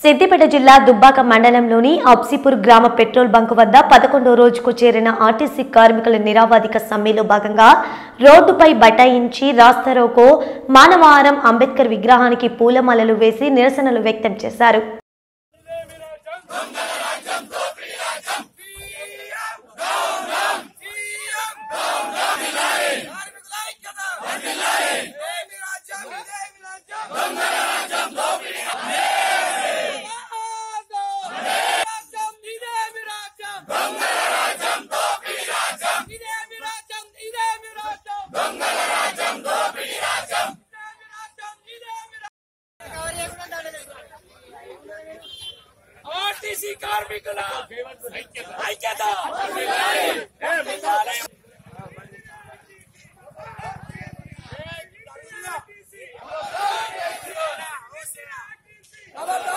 సిద్దిపేట జిల్లా దుబ్బాక మండలంలోని అబ్సిపూర్ గ్రామ పెట్రోల్ బంక్ వద్ద పదకొండో రోజుకు చేరిన ఆర్టీసీ కార్మికుల నిరావాదిక సమ్మెలో భాగంగా రోడ్డుపై బటాయించి రాస్తారోకో మానవహారం అంబేద్కర్ విగ్రహానికి పూలమాలలు వేసి నిరసనలు వ్యక్తం చేశారు ఆర్టీసీ కార్మికుల ఐక్యత ఖబర్దార్